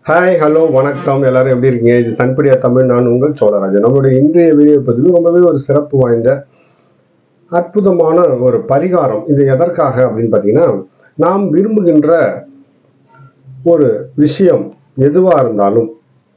hi hello வணக்கம் எல்லாரும் எப்படி இருக்கீங்க இது சன்படியா தமிழ் நான் உங்கள் சோழராஜன் நம்மளுடைய இன்றைய வீடியோ பதிவு ரொம்பவே ஒரு சிறப்பு வாய்ந்த அற்புதமான ஒரு பரிகாரம் இது எதற்காக அப்படின்னு பார்த்தீங்கன்னா நாம் விரும்புகின்ற ஒரு விஷயம் எதுவாக இருந்தாலும்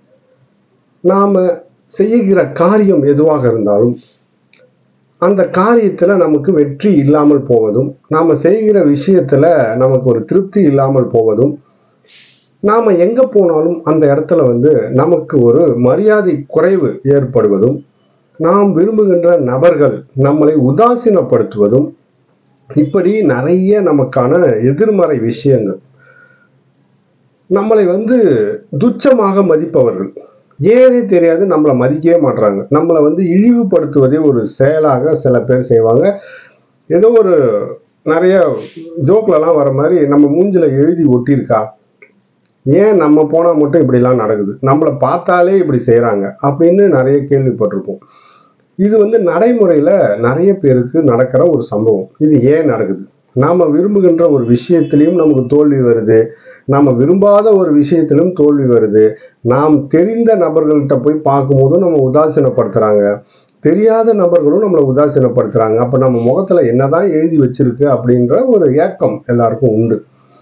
நாம் செய்கிற காரியம் எதுவாக இருந்தாலும் அந்த காரியத்தில் நமக்கு வெற்றி இல்லாமல் போவதும் நாம் செய்கிற விஷயத்தில் நமக்கு ஒரு திருப்தி இல்லாமல் போவதும் நாம் எங்கே போனாலும் அந்த இடத்துல வந்து நமக்கு ஒரு மரியாதை குறைவு ஏற்படுவதும் நாம் விரும்புகின்ற நபர்கள் நம்மளை உதாசீனப்படுத்துவதும் இப்படி நிறைய நமக்கான எதிர்மறை விஷயங்கள் நம்மளை வந்து துச்சமாக மதிப்பவர்கள் ஏனே தெரியாது நம்மளை மதிக்கவே மாட்றாங்க நம்மளை வந்து இழிவுபடுத்துவதே ஒரு செயலாக சில பேர் செய்வாங்க ஏதோ ஒரு நிறைய ஜோக்லலாம் வர மாதிரி நம்ம மூஞ்சில எழுதி ஒட்டியிருக்கா ஏன் நம்ம போனால் மட்டும் இப்படிலாம் நடக்குது நம்மளை பார்த்தாலே இப்படி செய்கிறாங்க அப்படின்னு நிறைய கேள்விப்பட்டிருப்போம் இது வந்து நடைமுறையில் நிறைய பேருக்கு நடக்கிற ஒரு சம்பவம் இது ஏன் நடக்குது நாம் விரும்புகின்ற ஒரு விஷயத்திலையும் நமக்கு தோல்வி வருது நாம் விரும்பாத ஒரு விஷயத்திலும் தோல்வி வருது நாம் தெரிந்த நபர்கள்ட்ட போய் பார்க்கும்போதும் நம்ம உதாசீனப்படுத்துகிறாங்க தெரியாத நபர்களும் நம்மளை உதாசீனப்படுத்துகிறாங்க அப்போ நம்ம முகத்தில் என்னதான் எழுதி வச்சிருக்கு அப்படின்ற ஒரு ஏக்கம் எல்லாருக்கும் உண்டு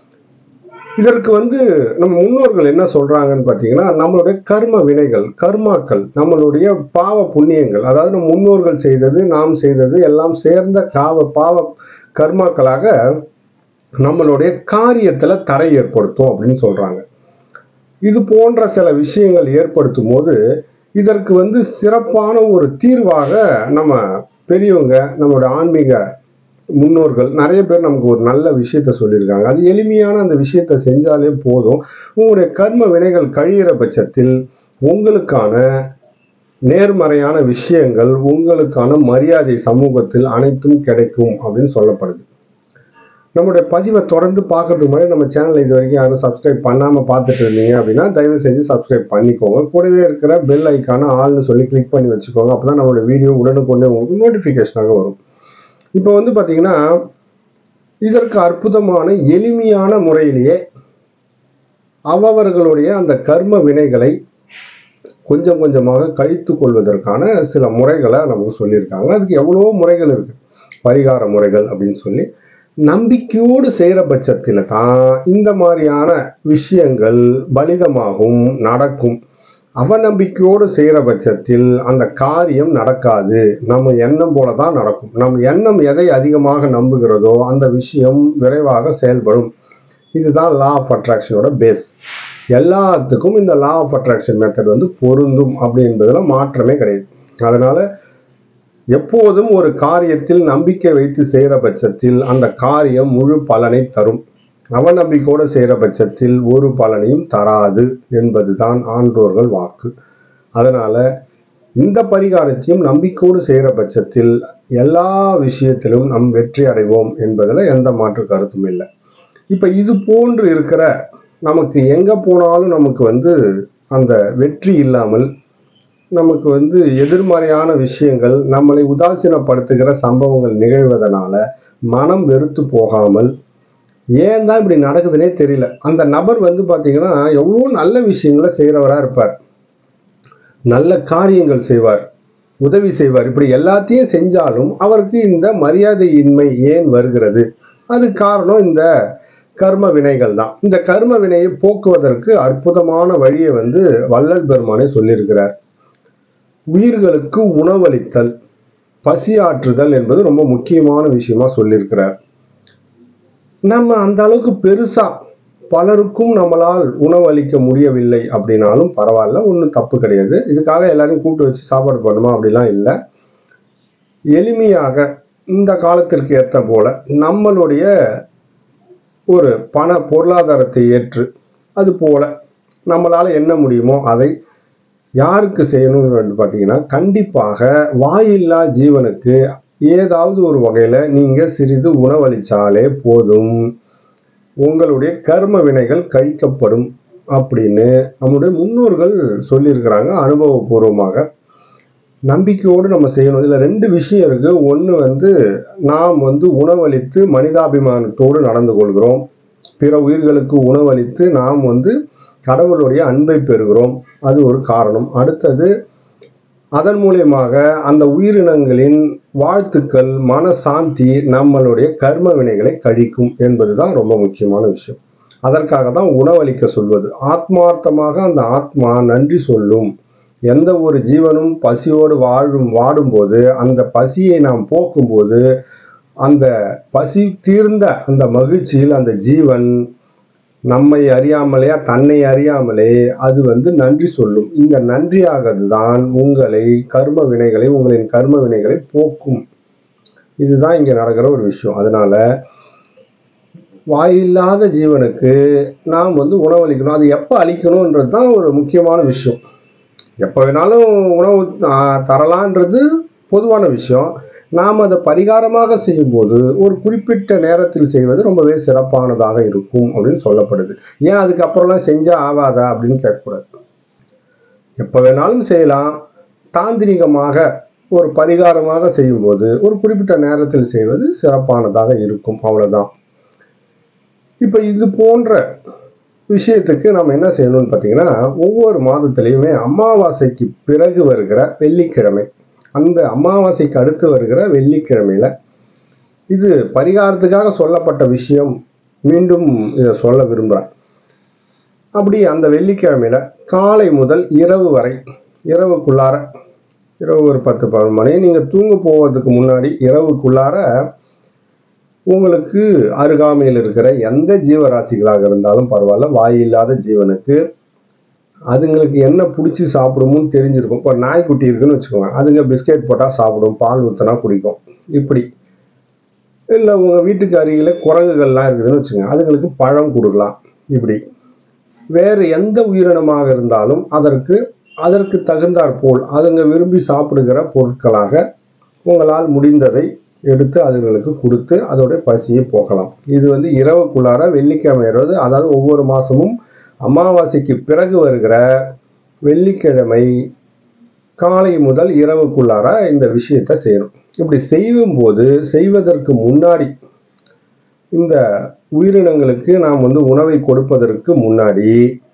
இதற்கு வந்து நம்ம முன்னோர்கள் என்ன சொல்றாங்கன்னு பார்த்தீங்கன்னா நம்மளுடைய கர்ம வினைகள் கர்மாக்கள் நம்மளுடைய பாவ புண்ணியங்கள் அதாவது நம்ம முன்னோர்கள் செய்தது நாம் செய்தது எல்லாம் சேர்ந்த காவ பாவ கர்மாக்களாக நம்மளுடைய காரியத்துல தடை ஏற்படுத்தும் அப்படின்னு சொல்றாங்க இது போன்ற சில விஷயங்கள் ஏற்படுத்தும் போது இதற்கு வந்து சிறப்பான ஒரு தீர்வாக நம்ம பெரியவங்க நம்மளுடைய ஆன்மீக முன்னோர்கள் நிறைய பேர் நமக்கு ஒரு நல்ல விஷயத்த சொல்லியிருக்காங்க அது எளிமையான அந்த விஷயத்த செஞ்சாலே போதும் உங்களுடைய கர்ம வினைகள் கழியிற பட்சத்தில் உங்களுக்கான நேர்மறையான விஷயங்கள் உங்களுக்கான மரியாதை சமூகத்தில் அனைத்தும் கிடைக்கும் அப்படின்னு சொல்லப்படுது நம்முடைய பதிவை தொடர்ந்து பார்க்கறதுக்கு முன்னாடி நம்ம சேனலை இது வரைக்கும் யாரும் சப்ஸ்கிரைப் பண்ணாமல் பார்த்துட்டு இருந்தீங்க அப்படின்னா தயவு செஞ்சு சப்ஸ்கிரைப் பண்ணிக்கோங்க கூடவே இருக்கிற பெல் ஐக்கான ஆள்னு சொல்லி கிளிக் பண்ணி வச்சுக்கோங்க அப்போ தான் நம்மளுடைய வீடியோ உடனுக்குடனே உங்களுக்கு நோட்டிஃபிகேஷனாக வரும் இப்போ வந்து பார்த்தீங்கன்னா இதற்கு அற்புதமான எளிமையான முறையிலேயே அவர்களுடைய அந்த கர்ம வினைகளை கொஞ்சம் கொஞ்சமாக கழித்து கொள்வதற்கான சில முறைகளை நமக்கு சொல்லியிருக்காங்க அதுக்கு எவ்வளவோ முறைகள் இருக்கு பரிகார முறைகள் அப்படின்னு சொல்லி நம்பிக்கையோடு செய்கிற பட்சத்தில் தான் இந்த மாதிரியான விஷயங்கள் பலிதமாகும் நடக்கும் அவநம்பிக்கையோடு செய்கிற பட்சத்தில் அந்த காரியம் நடக்காது நம்ம எண்ணம் போல தான் நடக்கும் நம்ம எண்ணம் எதை அதிகமாக நம்புகிறதோ அந்த விஷயம் விரைவாக செயல்படும் இதுதான் லா ஆஃப் அட்ராக்ஷனோட பேஸ் எல்லாத்துக்கும் இந்த லா ஆஃப் அட்ராக்ஷன் மெத்தட் வந்து பொருந்தும் அப்படின்றதுல மாற்றமே கிடையாது அதனால எப்போதும் ஒரு காரியத்தில் நம்பிக்கை வைத்து செய்கிற பட்சத்தில் அந்த காரியம் முழு பலனை தரும் அவநம்பிக்கையோடு செய்கிற பட்சத்தில் ஒரு பலனையும் தராது என்பதுதான் ஆன்றோர்கள் வாக்கு அதனால இந்த பரிகாரத்தையும் நம்பிக்கையோடு செய்கிற பட்சத்தில் எல்லா விஷயத்திலும் நம் வெற்றி அடைவோம் என்பதில் எந்த மாற்று கருத்தும் இல்லை இப்போ இது போன்று இருக்கிற நமக்கு எங்கே போனாலும் நமக்கு வந்து அந்த வெற்றி இல்லாமல் நமக்கு வந்து எதிர்மறையான விஷயங்கள் நம்மளை உதாசீனப்படுத்துகிற சம்பவங்கள் நிகழ்வதனால மனம் வெறுத்து போகாமல் ஏன் தான் இப்படி நடக்குதுன்னே தெரியல அந்த நபர் வந்து பார்த்தீங்கன்னா எவ்வளோ நல்ல விஷயங்களை செய்கிறவராக இருப்பார் நல்ல காரியங்கள் செய்வார் உதவி செய்வார் இப்படி எல்லாத்தையும் செஞ்சாலும் அவருக்கு இந்த மரியாதையின்மை ஏன் வருகிறது அது காரணம் இந்த கர்ம வினைகள் தான் இந்த கர்ம வினையை போக்குவதற்கு அற்புதமான வழியை வந்து வள்ளல் பெருமானே சொல்லியிருக்கிறார் உயிர்களுக்கு உணவளித்தல் பசியாற்றுதல் என்பது ரொம்ப முக்கியமான விஷயமா சொல்லியிருக்கிறார் நம்ம அந்த அளவுக்கு பெருசா பலருக்கும் நம்மளால் உணவளிக்க முடியவில்லை அப்படின்னாலும் பரவாயில்ல ஒன்றும் தப்பு கிடையாது இதுக்காக எல்லாரையும் கூப்பிட்டு வச்சு சாப்பாடு பண்ணுமா அப்படிலாம் இல்லை எளிமையாக இந்த காலத்திற்கு ஏற்ற போல நம்மளுடைய ஒரு பண பொருளாதாரத்தை ஏற்று அது போல நம்மளால் என்ன முடியுமோ அதை யாருக்கு செய்யணும்னு பார்த்தீங்கன்னா கண்டிப்பாக வாயில்லா ஜீவனுக்கு ஏதாவது ஒரு வகையில் நீங்கள் சிறிது உணவளித்தாலே போதும் உங்களுடைய கர்ம வினைகள் கழிக்கப்படும் அப்படின்னு நம்முடைய முன்னோர்கள் சொல்லியிருக்கிறாங்க அனுபவபூர்வமாக நம்பிக்கையோடு நம்ம செய்யணும் இதில் ரெண்டு விஷயம் இருக்கு ஒன்று வந்து நாம் வந்து உணவளித்து மனிதாபிமானத்தோடு நடந்து கொள்கிறோம் பிற உயிர்களுக்கு உணவளித்து நாம் வந்து கடவுளுடைய அன்பை பெறுகிறோம் அது ஒரு காரணம் அடுத்தது அதன் மூலியமாக அந்த உயிரினங்களின் வாழ்த்துக்கள் மனசாந்தி நம்மளுடைய கர்ம வினைகளை கழிக்கும் என்பதுதான் ரொம்ப முக்கியமான விஷயம் அதற்காக தான் உணவளிக்க சொல்வது ஆத்மார்த்தமாக அந்த ஆத்மா நன்றி சொல்லும் எந்த ஒரு ஜீவனும் பசியோடு வாழும் வாடும்போது அந்த பசியை நாம் போக்கும்போது அந்த பசி தீர்ந்த அந்த மகிழ்ச்சியில் அந்த ஜீவன் நம்மை அறியாமலே தன்னை அறியாமலே அது வந்து நன்றி சொல்லும் இந்த நன்றியாகிறது தான் உங்களை கர்ம வினைகளை உங்களின் கர்ம வினைகளை போக்கும் இதுதான் இங்க நடக்கிற ஒரு விஷயம் அதனால வாயில்லாத ஜீவனுக்கு நாம் வந்து உணவளிக்கணும் அது எப்போ அளிக்கணுன்றது தான் ஒரு முக்கியமான விஷயம் எப்போ வேணாலும் உணவு ஆஹ், தரலான்றது பொதுவான விஷயம் நாம் அதை பரிகாரமாக செய்யும்போது ஒரு குறிப்பிட்ட நேரத்தில் செய்வது ரொம்பவே சிறப்பானதாக இருக்கும் அப்படின்னு சொல்லப்படுது ஏன் அதுக்கப்புறம்லாம் செஞ்சால் ஆகாதா அப்படின்னு கேட்கக்கூடாது எப்போ வேணாலும் செய்யலாம் தாந்திரிகமாக ஒரு பரிகாரமாக செய்யும்போது ஒரு குறிப்பிட்ட நேரத்தில் செய்வது சிறப்பானதாக இருக்கும் அவ்வளவுதான் இப்போ இது போன்ற விஷயத்துக்கு நம்ம என்ன செய்யணும்னு பார்த்தீங்கன்னா ஒவ்வொரு மாதத்துலேயுமே அமாவாசைக்கு பிறகு வருகிற வெள்ளிக்கிழமை அந்த அமாவாசைக்கு அடுத்து வருகிற வெள்ளிக்கிழமையில இது பரிகாரத்துக்காக சொல்லப்பட்ட விஷயம் மீண்டும் இதை சொல்ல விரும்புகிறேன் அப்படி அந்த வெள்ளிக்கிழமையில காலை முதல் இரவு வரை இரவுக்குள்ளார இரவு ஒரு பத்து பதினொரு மணி நீங்கள் தூங்க போவதுக்கு முன்னாடி இரவுக்குள்ளார உங்களுக்கு அருகாமையில் இருக்கிற எந்த ஜீவராசிகளாக இருந்தாலும் பரவாயில்ல வாயில்லாத ஜீவனுக்கு அதுங்களுக்கு என்ன பிடிச்சி சாப்பிடுமோன்னு தெரிஞ்சிருக்கும் இப்போ நாய்க்குட்டி இருக்குன்னு வச்சுக்கோங்க அதுங்க பிஸ்கெட் போட்டால் சாப்பிடும் பால் ஊற்றினா குடிக்கும் இப்படி இல்லை உங்கள் வீட்டுக்கு அருகில் குரங்குகள்லாம் இருக்குதுன்னு வச்சுக்கோங்க அதுங்களுக்கு பழம் கொடுக்கலாம் இப்படி வேறு எந்த உயிரினமாக இருந்தாலும் அதற்கு அதற்கு தகுந்தாற்போல் அதுங்க விரும்பி சாப்பிடுகிற பொருட்களாக உங்களால் முடிந்ததை எடுத்து அதுங்களுக்கு கொடுத்து அதோட பசியை போக்கலாம் இது வந்து இரவுக்குள்ளார வெள்ளிக்கிழமை இரவு அதாவது ஒவ்வொரு மாதமும் அமாவாசைக்கு பிறகு வருகிற வெள்ளிக்கிழமை காலை முதல் இரவுக்குள்ளார இந்த விஷயத்தை செய்யணும் இப்படி செய்யும்போது செய்வதற்கு முன்னாடி இந்த உயிரினங்களுக்கு நாம் வந்து உணவை கொடுப்பதற்கு முன்னாடி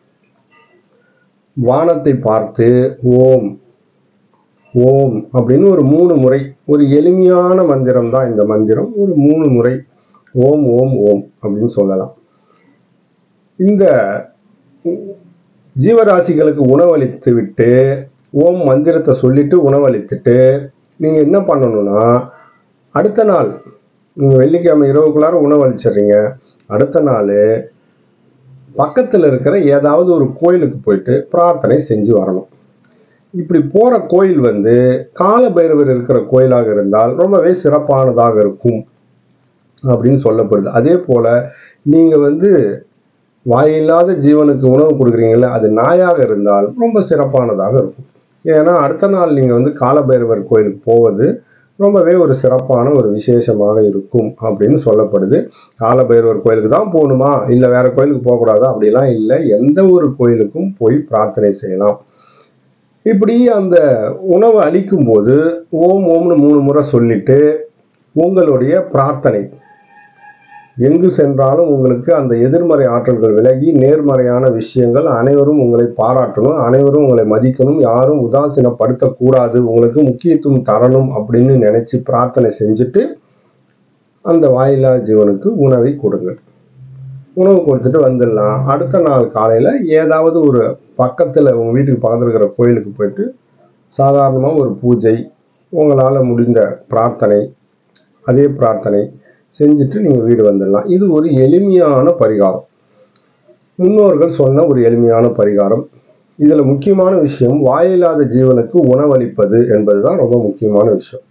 வானத்தை பார்த்து ஓம் ஓம் அப்படின்னு ஒரு மூணு முறை ஒரு எளிமையான மந்திரம் தான் இந்த மந்திரம் ஒரு மூணு முறை ஓம் ஓம் ஓம் அப்படின்னு சொல்லலாம் இந்த ஜீவராசிகளுக்கு உணவளித்து விட்டு ஓம் மந்திரத்தை சொல்லிட்டு உணவளித்துட்டு நீங்க என்ன பண்ணணும்னா அடுத்த நாள் நீங்க வெள்ளிக்கிழமை இரவுக்குள்ளார உணவளிச்சிடுறீங்க அடுத்த நாள் பக்கத்தில் இருக்கிற ஏதாவது ஒரு கோயிலுக்கு போயிட்டு பிரார்த்தனை செஞ்சு வரணும் இப்படி போற கோயில் வந்து கால பைரவர் இருக்கிற கோயிலாக இருந்தால் ரொம்பவே சிறப்பானதாக இருக்கும் அப்படின்னு சொல்லப்படுது அதே போல நீங்க வந்து வாயில்லாத ஜீவனுக்கு உணவு கொடுக்குறீங்கல்ல அது நாயாக இருந்தால் ரொம்ப சிறப்பானதாக இருக்கும் ஏன்னா அடுத்த நாள் நீங்க வந்து காலபைரவர் கோயிலுக்கு போவது ரொம்பவே ஒரு சிறப்பான ஒரு விசேஷமாக இருக்கும் அப்படின்னு சொல்லப்படுது காலபைரவர் கோயிலுக்கு தான் போகணுமா இல்லை வேற கோயிலுக்கு போகக்கூடாதா அப்படிலாம் இல்லை எந்த ஒரு கோயிலுக்கும் போய் பிரார்த்தனை செய்யலாம் இப்படி அந்த உணவை அளிக்கும் போது ஓம் ஓம்னு மூணு முறை சொல்லிட்டு உங்களுடைய பிரார்த்தனை எங்கு சென்றாலும் உங்களுக்கு அந்த எதிர்மறை ஆற்றல்கள் விலகி நேர்மறையான விஷயங்கள் அனைவரும் உங்களை பாராட்டணும் அனைவரும் உங்களை மதிக்கணும் யாரும் உதாசீனப்படுத்தக்கூடாது உங்களுக்கு முக்கியத்துவம் தரணும் அப்படின்னு நினைச்சு பிரார்த்தனை செஞ்சுட்டு அந்த வாயில்லா ஜீவனுக்கு உணவை கொடுங்க உணவு கொடுத்துட்டு வந்துடலாம் அடுத்த நாள் காலையில் ஏதாவது ஒரு பக்கத்தில் உங்கள் வீட்டுக்கு பக்கத்தில் இருக்கிற கோயிலுக்கு போயிட்டு சாதாரணமாக ஒரு பூஜை உங்களால் முடிந்த பிரார்த்தனை அதே பிரார்த்தனை செஞ்சுட்டு நீங்கள் வீடு வந்துடலாம் இது ஒரு எளிமையான பரிகாரம் முன்னோர்கள் சொன்ன ஒரு எளிமையான பரிகாரம் இதில் முக்கியமான விஷயம் வாயில்லாத ஜீவனுக்கு உணவளிப்பது என்பதுதான் ரொம்ப முக்கியமான விஷயம்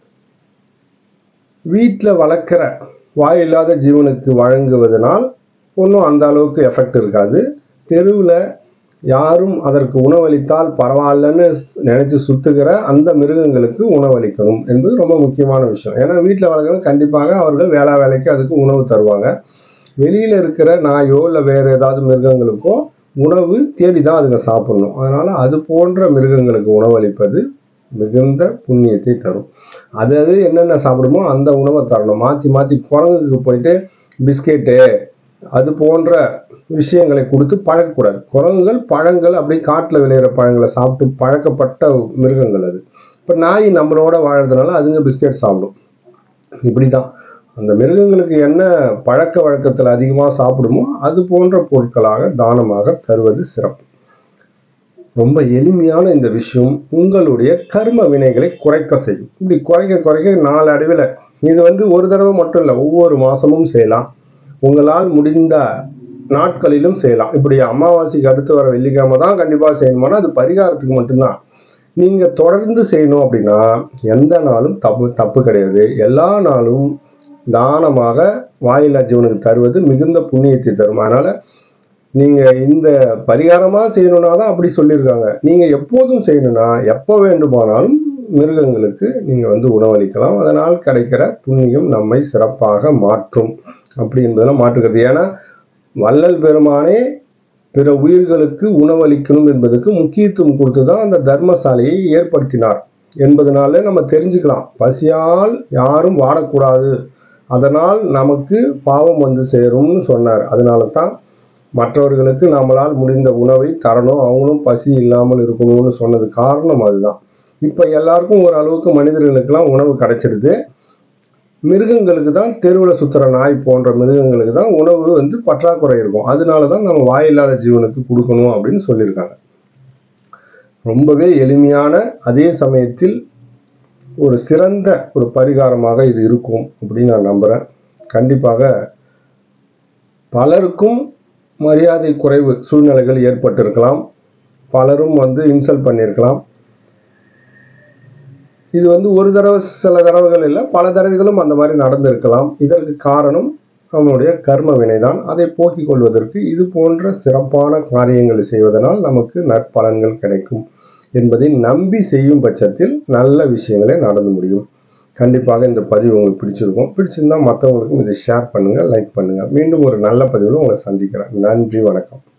வீட்டில் வளர்க்குற வாயில்லாத ஜீவனுக்கு வழங்குவதனால் ஒன்றும் அந்த அளவுக்கு எஃபெக்ட் இருக்காது தெருவில் யாரும் அதற்கு உணவளித்தால் பரவாயில்லன்னு நினைச்சு சுத்துகிற அந்த மிருகங்களுக்கு உணவளிக்கணும் என்பது ரொம்ப முக்கியமான விஷயம் ஏன்னா வீட்டில் வளர்க்குறது கண்டிப்பாக அவர்கள் வேளா வேலைக்கு அதுக்கு உணவு தருவாங்க வெளியில் இருக்கிற நாயோ இல்லை வேறு ஏதாவது மிருகங்களுக்கோ உணவு தேடி தான் அதுங்க சாப்பிடணும் அதனால் அது போன்ற மிருகங்களுக்கு உணவளிப்பது மிகுந்த புண்ணியத்தை தரும் அது அது என்னென்ன சாப்பிடுமோ அந்த உணவை தரணும் மாற்றி மாற்றி குரங்குக்கு போயிட்டு பிஸ்கெட்டு அது போன்ற விஷயங்களை கொடுத்து பழக்கக்கூடாது குரங்குகள் பழங்கள் அப்படி காட்டில் விளையிற பழங்களை சாப்பிட்டு பழக்கப்பட்ட மிருகங்கள் அது இப்போ நாய் நம்மளோட வாழறதுனால அதுங்க பிஸ்கெட் சாப்பிடும் இப்படி தான் அந்த மிருகங்களுக்கு என்ன பழக்க வழக்கத்தில் அதிகமாக சாப்பிடுமோ அது போன்ற பொருட்களாக தானமாக தருவது சிறப்பு ரொம்ப எளிமையான இந்த விஷயம் உங்களுடைய கர்ம வினைகளை குறைக்க செய்யும் இப்படி குறைக்க குறைக்க நாலு அடைவில் இது வந்து ஒரு தடவை மட்டும் இல்லை ஒவ்வொரு மாசமும் செய்யலாம் உங்களால் முடிந்த நாட்களிலும் செய்யலாம் இப்படி அமாவாசைக்கு அடுத்து வர வெள்ளிக்கிழமை தான் கண்டிப்பாக செய்யணுமானா அது பரிகாரத்துக்கு மட்டும்தான் நீங்க தொடர்ந்து செய்யணும் அப்படின்னா எந்த நாளும் தப்பு தப்பு கிடையாது எல்லா நாளும் தானமாக வாயில்லா ஜீவனுக்கு தருவது மிகுந்த புண்ணியத்தை தரும் அதனால நீங்க இந்த பரிகாரமா செய்யணும்னா தான் அப்படி சொல்லியிருக்காங்க நீங்க எப்போதும் செய்யணும்னா எப்போ வேண்டுமானாலும் மிருகங்களுக்கு நீங்க வந்து உணவளிக்கலாம் அதனால் கிடைக்கிற புண்ணியம் நம்மை சிறப்பாக மாற்றும் அப்படி என்பதெல்லாம் மாற்றுகிறது ஏன்னா வள்ளல் பெருமானே பிற உயிர்களுக்கு உணவளிக்கணும் என்பதற்கு முக்கியத்துவம் கொடுத்து தான் அந்த தர்மசாலையை ஏற்படுத்தினார் என்பதனால நம்ம தெரிஞ்சுக்கலாம் பசியால் யாரும் வாடக்கூடாது அதனால் நமக்கு பாவம் வந்து சேரும்னு சொன்னார் அதனால தான் மற்றவர்களுக்கு நம்மளால் முடிந்த உணவை தரணும் அவங்களும் பசி இல்லாமல் இருக்கணும்னு சொன்னது காரணம் அதுதான் இப்போ எல்லாருக்கும் ஒரு அளவுக்கு மனிதர்களுக்கெல்லாம் உணவு கிடைச்சிருது மிருகங்களுக்கு தான் தெருவில் சுற்றுற நாய் போன்ற மிருகங்களுக்கு தான் உணவு வந்து பற்றாக்குறை இருக்கும் அதனால தான் நம்ம வாயில்லாத ஜீவனுக்கு கொடுக்கணும் அப்படின்னு சொல்லியிருக்காங்க ரொம்பவே எளிமையான அதே சமயத்தில் ஒரு சிறந்த ஒரு பரிகாரமாக இது இருக்கும் அப்படின்னு நான் நம்புகிறேன் கண்டிப்பாக பலருக்கும் மரியாதை குறைவு சூழ்நிலைகள் ஏற்பட்டிருக்கலாம் பலரும் வந்து இன்சல்ட் பண்ணியிருக்கலாம் இது வந்து ஒரு தடவை சில தடவைகள் இல்லை பல தடவைகளும் அந்த மாதிரி நடந்திருக்கலாம் இதற்கு காரணம் நம்மளுடைய கர்ம வினைதான் அதை போக்கிக் கொள்வதற்கு இது போன்ற சிறப்பான காரியங்களை செய்வதனால் நமக்கு நற்பலன்கள் கிடைக்கும் என்பதை நம்பி செய்யும் பட்சத்தில் நல்ல விஷயங்களே நடந்து முடியும் கண்டிப்பாக இந்த பதிவு உங்களுக்கு பிடிச்சிருக்கும் பிடிச்சிருந்தா மற்றவங்களுக்கும் இதை ஷேர் பண்ணுங்கள் லைக் பண்ணுங்கள் மீண்டும் ஒரு நல்ல பதிவில் உங்களை சந்திக்கிறேன் நன்றி வணக்கம்